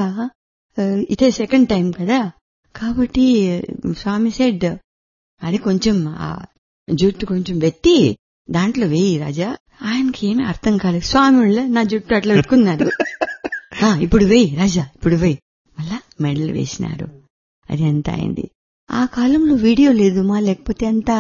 ఇదే second time కదా కాబట్టి స్వామి సెడ్ అది కొంచెం ఆ జుట్టు కొంచెం వెత్తి దాంట్లో వేయి రాజా ఆయనకి ఏమీ అర్థం కాలేదు స్వామి వాళ్ళ నా జుట్టు అట్లా పెట్టుకున్నారు "ఆ, ఇప్పుడు వేయి రాజా ఇప్పుడు వేయి మళ్ళా మెడల్ వేసినారు అది అంత అయింది ఆ కాలంలో వీడియో లేదు మా లేకపోతే అంతా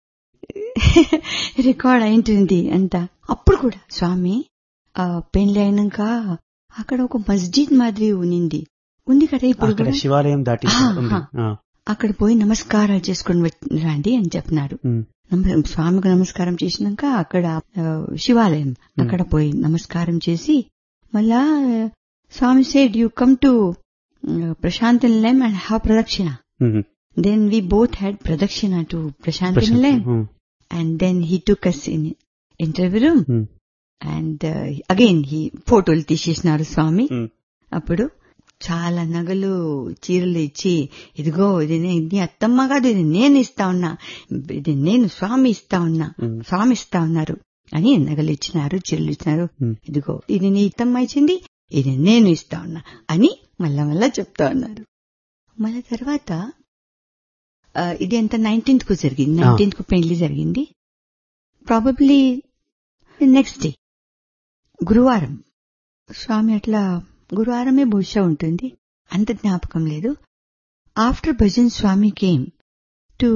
రికార్డ్ అయింటుంది అంత అప్పుడు కూడా స్వామి ఆ పెళ్లి అయినాక అక్కడ ఒక మస్జిద్ మాదిరి ఉన్నింది ఉంది కదా ఇప్పుడు అక్కడ కూడా. శివాలయం దాటి ఆ, ఉంది ఆ. ఆ, అక్కడ పోయి నమస్కారాలు చేసుకుని వెట్- రండి అని చెప్పినారు ఉమ్, నమ- స్వామికి నమస్కారం చేసినాక అక్కడ ఆ, శివాలయం అక్కడ పోయి నమస్కారం చేసి మళ్ళా ఆ, Swami said you come to Prashant Nilayam and have pradakshina um, then we both had pradakshina to Prashant Prashant, Nilayam um, and then he took us in interview room um, and again he ఫోటోలు తీసేసినారు స్వామి ఉమ్. అప్పుడు చాలా నగలు చీరలు ఇచ్చి ఇదిగో ఇది నే- నీ అత్తమ్మ కాదు ఇది నేను ఇస్తా ఉన్నా ఇది నేను స్వామి ఇస్తా ఉన్నా ఉమ్. స్వామి ఇస్తా ఉన్నారు అని నగలు ఇచ్చినారు చీరలు ఇచ్చినారు ఉమ్. ఇదిగో ఇది నీ అత్తమ్మ ఇచ్చింది ఇది నేను ఇస్తా ఉన్నా అని మళ్ళా మళ్ళా చెప్తా ఉన్నారు మళ్ళా తర్వాత ఆ, ఇది ఎంత నైన్టీన్త్ కు జరిగింది నైన్టీన్త్ కు పెళ్లి జరిగింది ప్రాబబ్లీ నెక్స్ట్ డే గురువారం స్వామి అట్లా గురువారమే బహుశా ఉంటుంది అంత జ్ఞాపకం లేదు after bhajan Swami came to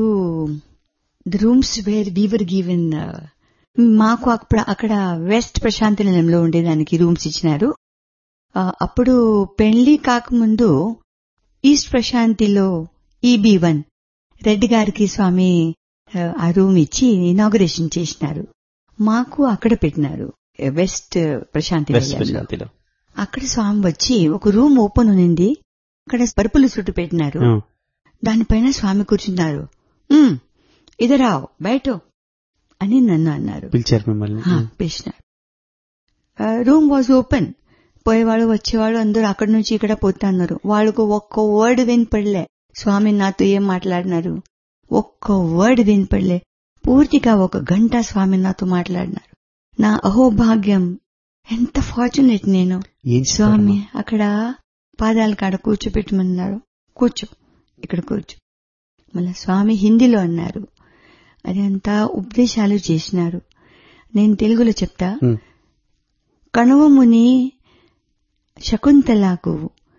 the rooms where we were given మాకు అక్కడ అక్కడ వెస్ట్ ప్రశాంతి నిలయంలో ఉండేదానికి రూమ్స్ ఇచ్చినారు ఆ, అప్పుడు పెళ్లి కాకముందు ఈస్ట్ ప్రశాంతిలో ఈబీ వన్ రెడ్డి గారికి స్వామి ఆ, ఆ రూమ్ ఇచ్చి ఇనాగరేషన్ చేసినారు మాకు అక్కడ పెట్టినారు వెస్ట్ ప్రశాంతి వెస్ట్ నిలయంలో ప్రశాంతిలో అక్కడ స్వామి వచ్చి ఒక రూమ్ ఓపెన్ ఉన్నింది అక్కడ పరుపులు చుట్టు పెట్టినారు ఆ, దానిపైన స్వామి కూర్చున్నారు "ఉమ్, ఇదరావు బయట అని నన్ను అన్నారు పిలిచారు మిమ్మల్ని ఆ, పిలిచినారు రూమ్ వాజ్ ఓపెన్ పోయేవాడు వచ్చేవాడు అందరూ అక్కడి నుంచి ఇక్కడ పోతున్నారు వాళ్ళకు ఒక్క వర్డ్ వినపడలే స్వామి నాతో ఏం మాట్లాడినారు ఒక్క వర్డ్ వినపడలే పూర్తిగా ఒక గంట స్వామి నాతో మాట్లాడినారు నా అహోభాగ్యం ఎంత ఫార్చునేట్ నేను ఏం స్వామి చెప్పారమ్మా? అక్కడ పాదాల కాడ కూర్చోపెట్టమన్నారు కూర్చో ఇక్కడ కూర్చో మళ్ళా స్వామి హిందీలో అన్నారు అదంతా ఉపదేశాలు చేసినారు నేను తెలుగులో చెప్తా ఉమ్, కణవముని శకుంతలకు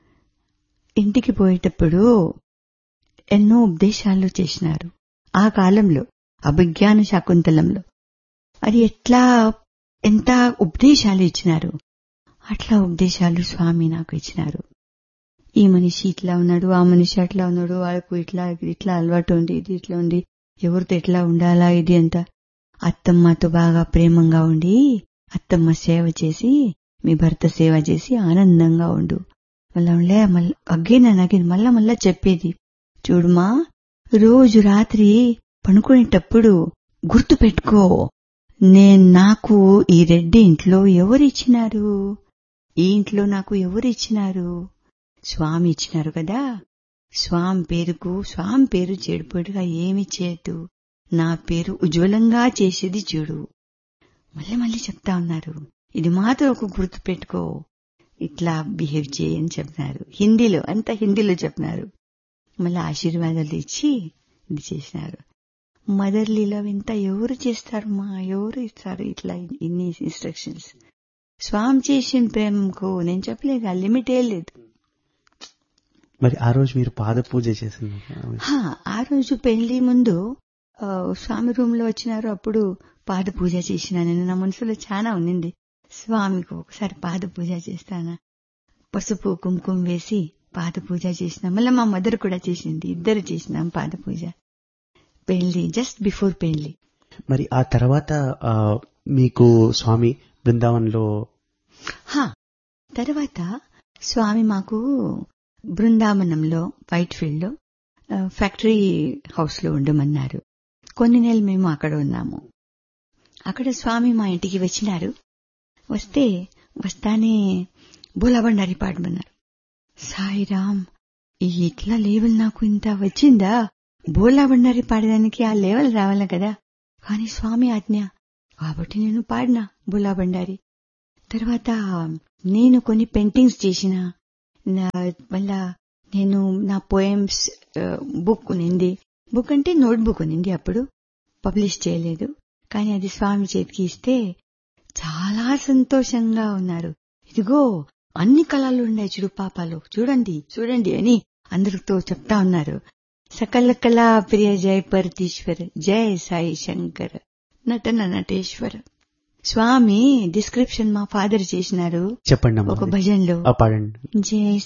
ఇంటికి పోయేటప్పుడు ఎన్నో ఉపదేశాలు చేసినారు ఆ కాలంలో అభిజ్ఞాన శకుంతలంలో అది ఎట్లా ఎంత ఉపదేశాలు ఇచ్చినారు అట్లా ఉపదేశాలు స్వామి నాకు ఇచ్చినారు ఈ మనిషి ఇట్లా ఉన్నాడు ఆ మనిషి అట్లా ఉన్నాడు వాళ్ళకు ఇట్లా ఇది ఇట్లా అలవాటు ఉంది ఇది ఇట్లా ఉంది ఎవరితో ఎట్లా ఉండాలా ఇది అంత అత్తమ్మతో బాగా ప్రేమంగా ఉండి అత్తమ్మ సేవ చేసి మీ భర్త సేవ చేసి ఆనందంగా ఉండు మళ్ళా ఉండే మళ్ళీ అగ్గేనా నాకు మళ్ళా మళ్ళా చెప్పేది చూడుమా రోజు రాత్రి పనుకునేటప్పుడు గుర్తు పెట్టుకో నేను నాకు ఈ రెడ్డి ఇంట్లో ఎవరిచ్చినారు ఈ ఇంట్లో నాకు ఎవరిచ్చినారు స్వామి ఇచ్చినారు కదా స్వామి పేరుకు స్వామి పేరు చెడుపడుగా ఏమి చేయదు నా పేరు ఉజ్వలంగా చేసేది చూడు మళ్ళీ మళ్ళీ చెప్తా ఉన్నారు ఇది మాత్రం ఒక గుర్తు పెట్టుకో ఇట్లా బిహేవ్ చేయని చెప్తున్నారు హిందీలో అంతా హిందీలో చెప్పినారు మళ్ళీ ఆశీర్వాదాలు ఇచ్చి ఇది చేసినారు మదర్ లవ్ ఇంత ఎవరు చేస్తారు మా ఎవరు ఇస్తారు ఇట్లా ఇన్ని ఇన్స్ట్రక్షన్స్ స్వామి చేసిన ప్రేమకు నేను చెప్పలేదు ఆ లిమిటే లేదు మరి ఆ రోజు మీరు పాద పూజ చేసింది హా, ఆ రోజు పెళ్లి ముందు ఆ, స్వామి రూమ్ లో వచ్చినారు అప్పుడు పాద పూజ చేసిన నేను నా మనసులో చాలా ఉన్నింది స్వామికి ఒకసారి పాద పూజ చేస్తానా పసుపు కుంకుమ వేసి పాద పూజ చేసిన మళ్ళీ మా మదర్ కూడా చేసింది ఇద్దరు చేసినాం పాద పూజ పెళ్లి జస్ట్ బిఫోర్ పెళ్లి మరి ఆ తర్వాత ఆ, మీకు స్వామి బృందావన్లో హా తర్వాత స్వామి మాకు బృందావనంలో వైట్ ఫీల్డ్ లో ఆ, ఫ్యాక్టరీ హౌస్ లో ఉండమన్నారు కొన్ని నెలలు మేము అక్కడ ఉన్నాము అక్కడ స్వామి మా ఇంటికి వచ్చినారు వస్తే వస్తానే బోలాబండారి పాడమన్నారు సాయిరామ్ ఈ ఇట్లా లేవల్ నాకు ఇంత వచ్చిందా బోలాబండారి పాడడానికి ఆ లేవల్ రావాలి కదా కానీ స్వామి ఆజ్ఞ కాబట్టి నేను పాడినా బోలాబండారి తర్వాత నేను కొన్ని పెయింటింగ్స్ చేసిన నా- మళ్ళా నేను నా పోయమ్స్ బుక్ ఉన్నింది బుక్ అంటే నోట్ బుక్ ఉన్నింది అప్పుడు పబ్లిష్ చేయలేదు కానీ అది స్వామి చేతికి ఇస్తే చాలా సంతోషంగా ఉన్నారు ఇదిగో అన్ని కళలు ఉన్నాయి చూడు పాపాలు చూడండి చూడండి అని అందరితో చెప్తా ఉన్నారు సకల కళా ప్రియ జయ పరతీశ్వర జయ సాయి శంకర్ నటన నటేశ్వర స్వామి డిస్క్రిప్షన్ మా ఫాదర్ చేసినారు చెప్పండి ఒక అమ్మా భజన్లో ఆ, పాడండి జయ